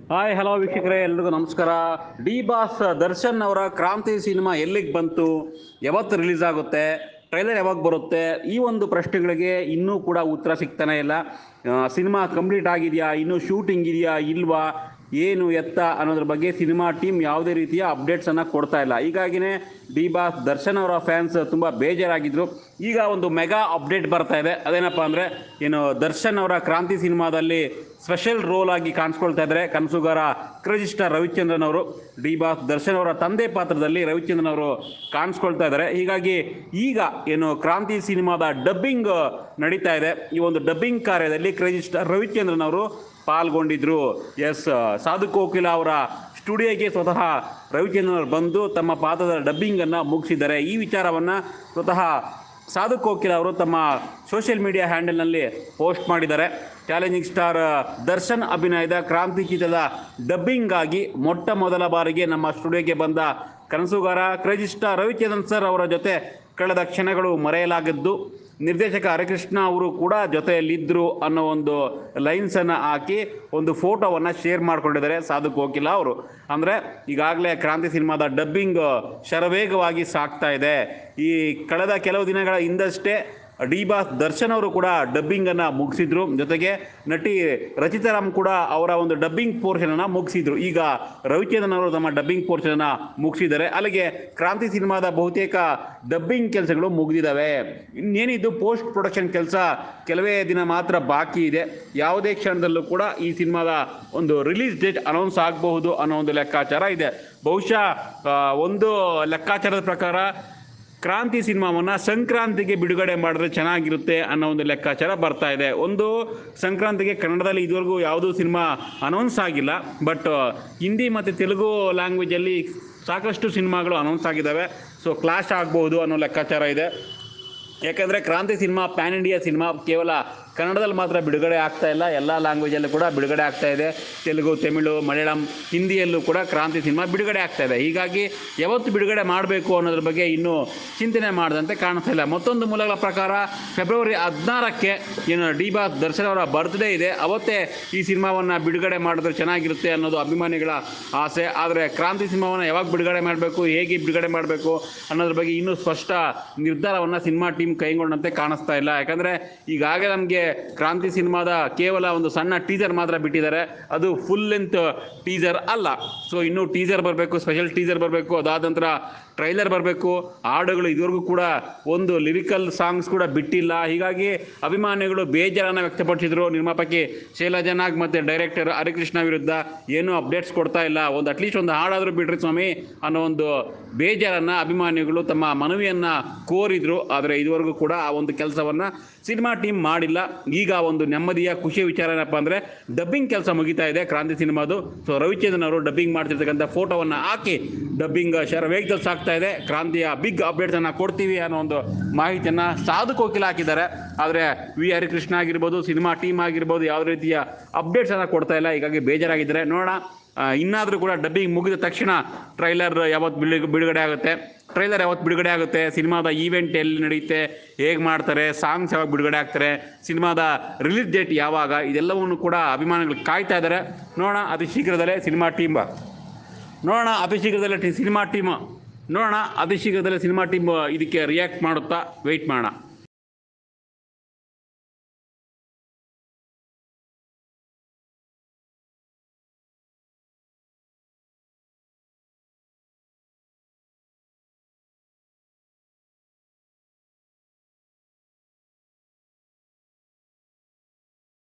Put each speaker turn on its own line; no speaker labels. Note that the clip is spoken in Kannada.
ಹಾಯ್ ಹಲೋ ವೀಕ್ಷಕರೇ ಎಲ್ರಿಗೂ ನಮಸ್ಕಾರ ಡಿ ಬಾಸ್ ದರ್ಶನ್ ಅವರ ಕ್ರಾಂತಿ ಸಿನಿಮಾ ಎಲ್ಲಿಗೆ ಬಂತು ಯಾವತ್ತು ರಿಲೀಸ್ ಆಗುತ್ತೆ ಟ್ರೈಲರ್ ಯಾವಾಗ ಬರುತ್ತೆ ಈ ಒಂದು ಪ್ರಶ್ನೆಗಳಿಗೆ ಇನ್ನೂ ಕೂಡ ಉತ್ತರ ಸಿಗ್ತಾನೆ ಇಲ್ಲ ಸಿನಿಮಾ ಕಂಪ್ಲೀಟ್ ಆಗಿದೆಯಾ ಇನ್ನೂ ಶೂಟಿಂಗ್ ಇದೆಯಾ ಇಲ್ವಾ ಏನು ಎತ್ತ ಅನ್ನೋದ್ರ ಬಗ್ಗೆ ಸಿನಿಮಾ ಟೀಮ್ ಯಾವುದೇ ರೀತಿಯ ಅಪ್ಡೇಟ್ಸನ್ನು ಕೊಡ್ತಾ ಇಲ್ಲ ಹೀಗಾಗಿನೇ ಡಿ ಬಾಸ್ ದರ್ಶನ್ ಅವರ ಫ್ಯಾನ್ಸ್ ತುಂಬ ಬೇಜಾರಾಗಿದ್ದರು ಈಗ ಒಂದು ಮೆಗಾ ಅಪ್ಡೇಟ್ ಬರ್ತಾ ಇದೆ ಅದೇನಪ್ಪ ಅಂದರೆ ಏನು ದರ್ಶನ್ ಅವರ ಕ್ರಾಂತಿ ಸಿನಿಮಾದಲ್ಲಿ ಸ್ಪೆಷಲ್ ರೋಲ್ ಆಗಿ ಕಾಣಿಸ್ಕೊಳ್ತಾ ಇದ್ದಾರೆ ಕನಸುಗಾರ ಕ್ರೇಜಿ ಸ್ಟಾರ್ ರವಿಚಂದ್ರನ್ ಅವರು ಡಿ ಬಾಸ್ ದರ್ಶನ್ ಅವರ ತಂದೆ ಪಾತ್ರದಲ್ಲಿ ರವಿಚಂದ್ರನ್ ಅವರು ಕಾಣಿಸ್ಕೊಳ್ತಾ ಇದ್ದಾರೆ ಹೀಗಾಗಿ ಈಗ ಏನು ಕ್ರಾಂತಿ ಸಿನಿಮಾದ ಡಬ್ಬಿಂಗ್ ನಡೀತಾ ಇದೆ ಈ ಒಂದು ಡಬ್ಬಿಂಗ್ ಕಾರ್ಯದಲ್ಲಿ ಕ್ರೇಜಿ ಸ್ಟಾರ್ ರವಿಚಂದ್ರನ್ ಅವರು ಪಾಲ್ಗೊಂಡಿದ್ರು ಎಸ್ ಸಾಧು ಕೋಕಿಲ ಅವರ ಸ್ಟುಡಿಯೋಗೆ ಸ್ವತಃ ರವಿಚಂದ್ರನ್ ಅವರು ಬಂದು ತಮ್ಮ ಪಾತ್ರದ ಡಬ್ಬಿಂಗನ್ನು ಮುಗಿಸಿದ್ದಾರೆ ಈ ವಿಚಾರವನ್ನು ಸ್ವತಃ ಸಾಧು ಕೋಕಿಲ ಅವರು ತಮ್ಮ ಸೋಷಿಯಲ್ ಮೀಡಿಯಾ ಹ್ಯಾಂಡಲ್ನಲ್ಲಿ ಪೋಸ್ಟ್ ಮಾಡಿದ್ದಾರೆ ಚಾಲೆಂಜಿಂಗ್ ಸ್ಟಾರ್ ದರ್ಶನ್ ಅಭಿನಯದ ಕ್ರಾಂತಿ ಚಿತ್ರದ ಡಬ್ಬಿಂಗಾಗಿ ಮೊಟ್ಟ ಮೊದಲ ಬಾರಿಗೆ ನಮ್ಮ ಸ್ಟುಡಿಯೋಗೆ ಬಂದ ಕನಸುಗಾರ ಕ್ರೇಜಿ ಸ್ಟಾರ್ ರವಿಚಂದ್ರನ್ ಸರ್ ಅವರ ಜೊತೆ ಕಳೆದ ಕ್ಷಣಗಳು ಮರೆಯಲಾಗದ್ದು ನಿರ್ದೇಶಕ ಹರಿಕೃಷ್ಣ ಅವರು ಕೂಡ ಜೊತೆಯಲ್ಲಿದ್ದರು ಅನ್ನೋ ಒಂದು ಲೈನ್ಸನ್ನು ಹಾಕಿ ಒಂದು ಫೋಟೋವನ್ನು ಶೇರ್ ಮಾಡ್ಕೊಂಡಿದ್ದಾರೆ ಸಾಧು ಕೋಕಿಲ ಅವರು ಅಂದರೆ ಈಗಾಗಲೇ ಕ್ರಾಂತಿ ಸಿನಿಮಾದ ಡಬ್ಬಿಂಗ್ ಶರವೇಗವಾಗಿ ಸಾಗ್ತಾ ಇದೆ ಈ ಕಳೆದ ಕೆಲವು ದಿನಗಳ ಹಿಂದಷ್ಟೇ ಡಿ ಬಾಸ್ ದರ್ಶನ್ ಅವರು ಕೂಡ ಡಬ್ಬಿಂಗನ್ನು ಮುಗಿಸಿದ್ರು ಜೊತೆಗೆ ನಟಿ ರಚಿತಾರಾಮ್ ಕೂಡ ಅವರ ಒಂದು ಡಬ್ಬಿಂಗ್ ಪೋರ್ಷನನ್ನು ಮುಗಿಸಿದ್ರು ಈಗ ರವಿಚಂದ್ರನ್ ಅವರು ತಮ್ಮ ಡಬ್ಬಿಂಗ್ ಪೋರ್ಷನನ್ನು ಮುಗಿಸಿದ್ದಾರೆ ಅಲ್ಲಿಗೆ ಕ್ರಾಂತಿ ಸಿನಿಮಾದ ಬಹುತೇಕ ಡಬ್ಬಿಂಗ್ ಕೆಲಸಗಳು ಮುಗಿದಿದ್ದಾವೆ ಇನ್ನೇನಿದ್ದು ಪೋಸ್ಟ್ ಪ್ರೊಡಕ್ಷನ್ ಕೆಲಸ ಕೆಲವೇ ದಿನ ಮಾತ್ರ ಬಾಕಿ ಇದೆ ಯಾವುದೇ ಕ್ಷಣದಲ್ಲೂ ಕೂಡ ಈ ಸಿನಿಮಾದ ಒಂದು ರಿಲೀಸ್ ಡೇಟ್ ಅನೌನ್ಸ್ ಆಗಬಹುದು ಅನ್ನೋ ಒಂದು ಲೆಕ್ಕಾಚಾರ ಇದೆ ಬಹುಶಃ ಆ, ಒಂದು ಲೆಕ್ಕಾಚಾರದ ಪ್ರಕಾರ ಕ್ರಾಂತಿ ಸಿನಿಮಾವನ್ನು ಸಂಕ್ರಾಂತಿಗೆ ಬಿಡುಗಡೆ ಮಾಡಿದ್ರೆ ಚೆನ್ನಾಗಿರುತ್ತೆ ಅನ್ನೋ ಒಂದು ಲೆಕ್ಕಾಚಾರ ಬರ್ತಾ ಇದೆ ಒಂದು ಸಂಕ್ರಾಂತಿಗೆ ಕನ್ನಡದಲ್ಲಿ ಇದುವರೆಗೂ ಯಾವುದೂ ಸಿನಿಮಾ ಅನೌನ್ಸ್ ಆಗಿಲ್ಲ ಬಟ್ ಹಿಂದಿ ಮತ್ತು ತೆಲುಗು ಲ್ಯಾಂಗ್ವೇಜಲ್ಲಿ ಸಾಕಷ್ಟು ಸಿನಿಮಾಗಳು ಅನೌನ್ಸ್ ಆಗಿದ್ದಾವೆ ಸೊ ಕ್ಲಾಶ್ ಆಗ್ಬೋದು ಅನ್ನೋ ಲೆಕ್ಕಾಚಾರ ಇದೆ ಯಾಕಂದರೆ ಕ್ರಾಂತಿ ಸಿನಿಮಾ ಪ್ಯಾನ್ ಇಂಡಿಯಾ ಸಿನಿಮಾ ಕೇವಲ ಕನ್ನಡದಲ್ಲಿ ಮಾತ್ರ ಬಿಡುಗಡೆ ಆಗ್ತಾ ಇಲ್ಲ ಎಲ್ಲ ಲ್ಯಾಂಗ್ವೇಜಲ್ಲೂ ಕೂಡ ಬಿಡುಗಡೆ ಆಗ್ತಾ ಇದೆ ತೆಲುಗು ತಮಿಳು ಮಲಯಾಳಂ ಹಿಂದಿಯಲ್ಲೂ ಕೂಡ ಕ್ರಾಂತಿ ಸಿನಿಮಾ ಬಿಡುಗಡೆ ಆಗ್ತಾ ಇದೆ ಹೀಗಾಗಿ ಯಾವತ್ತು ಬಿಡುಗಡೆ ಮಾಡಬೇಕು ಅನ್ನೋದ್ರ ಬಗ್ಗೆ ಇನ್ನೂ ಚಿಂತನೆ ಮಾಡಿದಂತೆ ಕಾಣಿಸ್ತಾ ಇಲ್ಲ ಮತ್ತೊಂದು ಮೂಲಗಳ ಪ್ರಕಾರ ಫೆಬ್ರವರಿ ಹದಿನಾರಕ್ಕೆ ಏನು ಡಿ ಬಾಸ್ ದರ್ಶನ್ ಅವರ ಬರ್ತ್ಡೇ ಇದೆ ಅವತ್ತೇ ಈ ಸಿನಿಮಾವನ್ನು ಬಿಡುಗಡೆ ಮಾಡಿದ್ರೆ ಚೆನ್ನಾಗಿರುತ್ತೆ ಅನ್ನೋದು ಅಭಿಮಾನಿಗಳ ಆಸೆ ಆದರೆ ಕ್ರಾಂತಿ ಸಿನಿಮಾವನ್ನು ಯಾವಾಗ ಬಿಡುಗಡೆ ಮಾಡಬೇಕು ಹೇಗೆ ಬಿಡುಗಡೆ ಮಾಡಬೇಕು ಅನ್ನೋದ್ರ ಬಗ್ಗೆ ಇನ್ನೂ ಸ್ಪಷ್ಟ ನಿರ್ಧಾರವನ್ನು ಸಿನಿಮಾ ಟೀಮ್ ಕೈಗೊಂಡಂತೆ ಕಾಣಿಸ್ತಾ ಇಲ್ಲ ಯಾಕಂದರೆ ಈಗಾಗಲೇ ನಮಗೆ ಕ್ರಾಂತಿ ಸಿನಿಮಾದ ಕೇವಲ ಒಂದು ಸಣ್ಣ ಟೀಸರ್ ಮಾತ್ರ ಬಿಟ್ಟಿದ್ದಾರೆ ಅದು ಫುಲ್ ಲೆಂತ್ ಟೀಸರ್ ಅಲ್ಲ ಸೊ ಇನ್ನೂ ಟೀಸರ್ ಬರಬೇಕು ಸ್ಪೆಷಲ್ ಟೀಸರ್ ಬರಬೇಕು ಅದಾದ ನಂತರ ಟ್ರೈಲರ್ ಬರಬೇಕು ಹಾಡುಗಳು ಇದುವರೆಗೂ ಕೂಡ ಒಂದು ಲಿರಿಕಲ್ ಸಾಂಗ್ಸ್ ಕೂಡ ಬಿಟ್ಟಿಲ್ಲ ಹೀಗಾಗಿ ಅಭಿಮಾನಿಗಳು ಬೇಜಾರನ್ನು ವ್ಯಕ್ತಪಡಿಸಿದರು ನಿರ್ಮಾಪಕಿ ಶೈಲಜಾ ನಾಗ್ ಮತ್ತು ಡೈರೆಕ್ಟರ್ ಹರಿಕೃಷ್ಣ ವಿರುದ್ಧ ಏನೂ ಅಪ್ಡೇಟ್ಸ್ ಕೊಡ್ತಾ ಇಲ್ಲ ಒಂದು ಅಟ್ಲೀಸ್ಟ್ ಒಂದು ಹಾಡಾದರೂ ಬಿಡ್ರಿ ಸ್ವಾಮಿ ಅನ್ನೋ ಒಂದು ಬೇಜಾರನ್ನು ಅಭಿಮಾನಿಗಳು ತಮ್ಮ ಮನವಿಯನ್ನು ಕೋರಿದ್ರು ಆದರೆ ಇದುವರೆಗೂ ಕೂಡ ಆ ಒಂದು ಕೆಲಸವನ್ನು ಸಿನಿಮಾ ಟೀಮ್ ಮಾಡಿಲ್ಲ ಈಗ ಒಂದು ನೆಮ್ಮದಿಯ ಖುಷಿಯ ವಿಚಾರ ಏನಪ್ಪ ಅಂದರೆ ಡಬ್ಬಿಂಗ್ ಕೆಲಸ ಮುಗಿತಾ ಇದೆ ಕ್ರಾಂತಿ ಸಿನಿಮಾದು ಸೊ ರವಿಚಂದ್ರನ್ ಅವರು ಡಬ್ಬಿಂಗ್ ಮಾಡ್ತಿರ್ತಕ್ಕಂಥ ಫೋಟೋವನ್ನು ಹಾಕಿ ಡಬ್ಬಿಂಗ್ ಶರ ವೇಗದಲ್ಲಿ ಸಾಗ್ತಾ ಇದೆ ಕ್ರಾಂತಿಯ ಬಿಗ್ ಅಪ್ಡೇಟ್ಸನ್ನು ಕೊಡ್ತೀವಿ ಅನ್ನೋ ಒಂದು ಮಾಹಿತಿಯನ್ನು ಸಾಧು ಕೋಕಿಲ ಹಾಕಿದ್ದಾರೆ ಆದರೆ ವಿ ಹರಿಕೃಷ್ಣ ಆಗಿರ್ಬೋದು ಸಿನಿಮಾ ಟೀಮ್ ಆಗಿರ್ಬೋದು ಯಾವುದೇ ರೀತಿಯ ಅಪ್ಡೇಟ್ಸನ್ನು ಕೊಡ್ತಾ ಇಲ್ಲ ಹೀಗಾಗಿ ಬೇಜಾರಾಗಿದ್ದಾರೆ ನೋಡೋಣ ಇನ್ನಾದರೂ ಕೂಡ ಡಬ್ಬಿಂಗ್ ಮುಗಿದ ತಕ್ಷಣ ಟ್ರೈಲರ್ ಯಾವತ್ತು ಬಿಡು ಬಿಡುಗಡೆ ಆಗುತ್ತೆ ಟ್ರೈಲರ್ ಯಾವತ್ತು ಬಿಡುಗಡೆ ಆಗುತ್ತೆ ಸಿನಿಮಾದ ಈವೆಂಟ್ ಎಲ್ಲಿ ನಡೆಯುತ್ತೆ ಹೇಗೆ ಮಾಡ್ತಾರೆ ಸಾಂಗ್ಸ್ ಯಾವಾಗ ಬಿಡುಗಡೆ ಆಗ್ತಾರೆ ಸಿನಿಮಾದ ರಿಲೀಸ್ ಡೇಟ್ ಯಾವಾಗ ಇದೆಲ್ಲವನ್ನು ಕೂಡ ಅಭಿಮಾನಿಗಳು ಕಾಯ್ತಾ ಇದ್ದಾರೆ ನೋಡೋಣ ಅತಿ ಶೀಘ್ರದಲ್ಲೇ ಸಿನಿಮಾ ಟೀಮ್ ನೋಡೋಣ ಅತಿ ಶೀಘ್ರದಲ್ಲೇ ಟಿ- ಸಿನಿಮಾ ಟೀಮ್ ನೋಡೋಣ ಅತಿ ಶೀಘ್ರದಲ್ಲೇ ಸಿನಿಮಾ ಟೀಮ್ ಇದಕ್ಕೆ ರಿಯಾಕ್ಟ್ ಮಾಡುತ್ತಾ ವೆಯ್ಟ್ ಮಾಡೋಣ